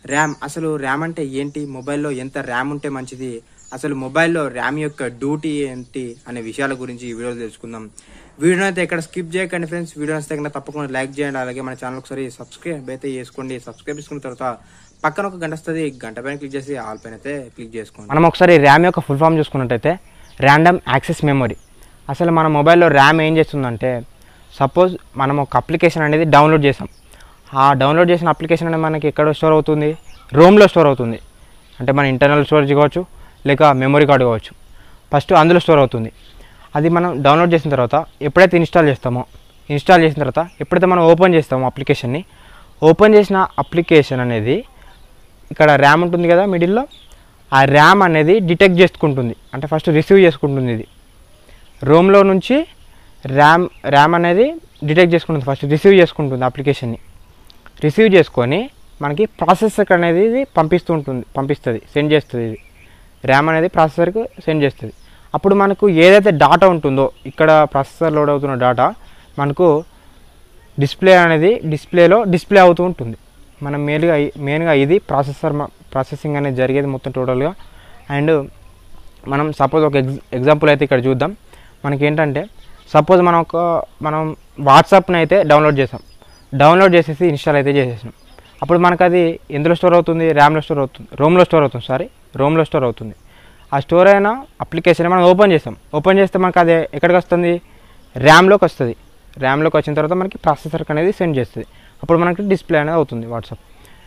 RAM అసలు RAM అంటే ఏంటి మొబైల్లో ఎంత ర్యామ్ ఉంటే మంచిది అసలు మొబైల్లో ర్యామ్ యొక్క డ్యూటీ ఏంటి అనే విషయాల గురించి ఈ వీడియోలో తెలుసుకుందాం వీడియో అయితే ఎక్కడ స్కిప్ చేయకండి ఫ్రెండ్స్ వీడియో నచ్చితే కనుక తప్పకుండా లైక్ చేయండి అలాగే మన ఛానల్ ఒకసారి సబ్స్క్రైబ్ అయితే చేసుకోండి సబ్స్క్రైబ్ చేసుకున్న తర్వాత పక్కన ఒక గంట వస్తుంది గంట పైన క్లిక్ చేసి ఆల్ పైన అయితే క్లిక్ చేసుకోండి మనం ఒకసారి ర్యామ్ యొక్క ఫుల్ ఫామ్ చూసుకున్నట్టయితే ర్యాండమ్ యాక్సెస్ మెమొరీ అసలు మన మొబైల్లో ర్యామ్ ఏం చేస్తుందంటే సపోజ్ మనం ఒక అప్లికేషన్ అనేది డౌన్లోడ్ చేసాం ఆ డౌన్లోడ్ చేసిన అప్లికేషన్ అనేది మనకి ఎక్కడ స్టోర్ అవుతుంది రోమ్లో స్టోర్ అవుతుంది అంటే మన ఇంటర్నల్ స్టోరేజ్ కావచ్చు లేక మెమరీ కార్డు కావచ్చు ఫస్ట్ అందులో స్టోర్ అవుతుంది అది మనం డౌన్లోడ్ చేసిన తర్వాత ఎప్పుడైతే ఇన్స్టాల్ చేస్తామో ఇన్స్టాల్ చేసిన తర్వాత ఎప్పుడైతే మనం ఓపెన్ చేస్తామో అప్లికేషన్ని ఓపెన్ చేసిన అప్లికేషన్ అనేది ఇక్కడ ర్యామ్ ఉంటుంది కదా మిడిల్లో ఆ ర్యామ్ అనేది డిటెక్ట్ చేసుకుంటుంది అంటే ఫస్ట్ రిసీవ్ చేసుకుంటుంది ఇది రోమ్లో నుంచి ర్యామ్ ర్యామ్ అనేది డిటెక్ట్ చేసుకుంటుంది ఫస్ట్ రిసీవ్ చేసుకుంటుంది అప్లికేషన్ని రిసీవ్ చేసుకొని మనకి ప్రాసెసర్ అనేది ఇది పంపిస్తూ ఉంటుంది పంపిస్తుంది సెండ్ చేస్తుంది ఇది ర్యామ్ అనేది ప్రాసెసర్కి సెండ్ చేస్తుంది అప్పుడు మనకు ఏదైతే డాటా ఉంటుందో ఇక్కడ ప్రాసెసర్ లోడ్ అవుతున్న డాటా మనకు డిస్ప్లే అనేది డిస్ప్లేలో డిస్ప్లే అవుతూ ఉంటుంది మనం మెయిన్గా మెయిన్గా ఇది ప్రాసెసర్ ప్రాసెసింగ్ అనేది జరిగేది మొత్తం టోటల్గా అండ్ మనం సపోజ్ ఒక ఎగ్జ్ ఎగ్జాంపుల్ అయితే ఇక్కడ చూద్దాం మనకి ఏంటంటే సపోజ్ మనం ఒక మనం వాట్సాప్ని అయితే డౌన్లోడ్ చేసాం డౌన్లోడ్ చేసేసి ఇన్స్టాల్ అయితే చేసేసాం అప్పుడు మనకు అది ఎందులో స్టోర్ అవుతుంది ర్యామ్లో స్టోర్ అవుతుంది రోమ్లో స్టోర్ అవుతుంది సారీ రోమ్లో స్టోర్ అవుతుంది ఆ స్టోర్ అయిన అప్లికేషన్ మనం ఓపెన్ చేస్తాం ఓపెన్ చేస్తే మనకు అది ఎక్కడికి వస్తుంది ర్యామ్లోకి వస్తుంది ర్యామ్లోకి వచ్చిన తర్వాత మనకి ప్రాసెసర్కి అనేది సెండ్ చేస్తుంది అప్పుడు మనకి డిస్ప్లే అనేది అవుతుంది వాట్సాప్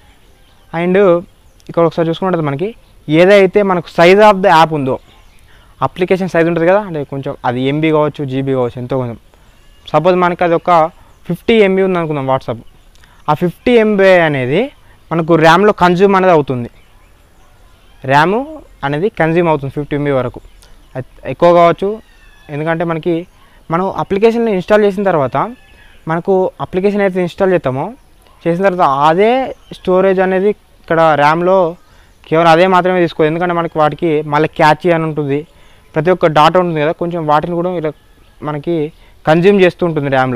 అండ్ ఇక్కడ ఒకసారి చూసుకుంటే మనకి ఏదైతే మనకు సైజ్ ఆఫ్ ద యాప్ ఉందో అప్లికేషన్ సైజ్ ఉంటుంది కదా అంటే కొంచెం అది ఎంబీ కావచ్చు జీబీ కావచ్చు ఎంతో కొంచెం సపోజ్ మనకి అది ఒక ఫిఫ్టీ ఎంబీ ఉంది అనుకుందాం వాట్సాప్ ఆ ఫిఫ్టీ ఎంబీ అనేది మనకు ర్యామ్లో కన్జ్యూమ్ అనేది అవుతుంది ర్యామ్ అనేది కన్జ్యూమ్ అవుతుంది ఫిఫ్టీ ఎంబీ వరకు అది ఎక్కువ కావచ్చు ఎందుకంటే మనకి మనం అప్లికేషన్ ఇన్స్టాల్ చేసిన తర్వాత మనకు అప్లికేషన్ అయితే ఇన్స్టాల్ చేస్తామో చేసిన తర్వాత అదే స్టోరేజ్ అనేది ఇక్కడ ర్యామ్లో కేవలం అదే మాత్రమే తీసుకోదు ఎందుకంటే మనకి వాటికి మళ్ళీ క్యాచ్ అని ఉంటుంది ప్రతి ఒక్క డాటా ఉంటుంది కదా కొంచెం వాటిని కూడా ఇలా మనకి కన్జ్యూమ్ చేస్తూ ఉంటుంది ర్యామ్లో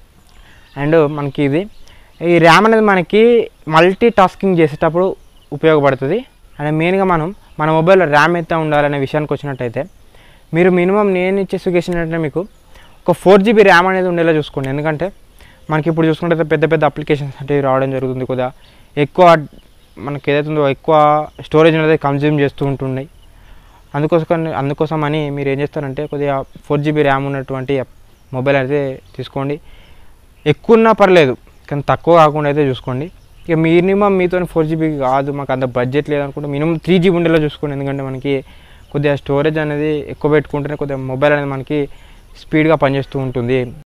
అండ్ మనకి ఇది ఈ ర్యామ్ అనేది మనకి మల్టీ టాస్కింగ్ చేసేటప్పుడు ఉపయోగపడుతుంది అండ్ మెయిన్గా మనం మన మొబైల్లో ర్యామ్ ఎంత ఉండాలనే విషయానికి వచ్చినట్టయితే మీరు మినిమం నేను ఇచ్చే సజెషన్ ఏంటంటే మీకు ఒక ఫోర్ జీబీ ర్యామ్ అనేది ఉండేలా చూసుకోండి ఎందుకంటే మనకి ఇప్పుడు చూసుకుంటే పెద్ద పెద్ద అప్లికేషన్స్ అంటే రావడం జరుగుతుంది కొద్దిగా ఎక్కువ మనకి ఏదైతే ఉందో ఎక్కువ స్టోరేజ్ అనేది కన్జ్యూమ్ చేస్తూ ఉంటున్నాయి అందుకోసం అందుకోసం అని మీరు ఏం చేస్తారంటే కొద్దిగా ఫోర్ జీబీ ర్యామ్ ఉన్నటువంటి మొబైల్ అయితే తీసుకోండి ఎక్కువ ఉన్నా పర్లేదు కానీ తక్కువ కాకుండా అయితే చూసుకోండి ఇక మినిమం మీతో ఫోర్ జీబీ కాదు మాకు అంత బడ్జెట్ లేదనుకుంటే మినిమం త్రీ జీబీ ఉండేలా చూసుకోండి ఎందుకంటే మనకి కొద్దిగా స్టోరేజ్ అనేది ఎక్కువ పెట్టుకుంటేనే కొద్దిగా మొబైల్ అనేది మనకి స్పీడ్గా పనిచేస్తూ ఉంటుంది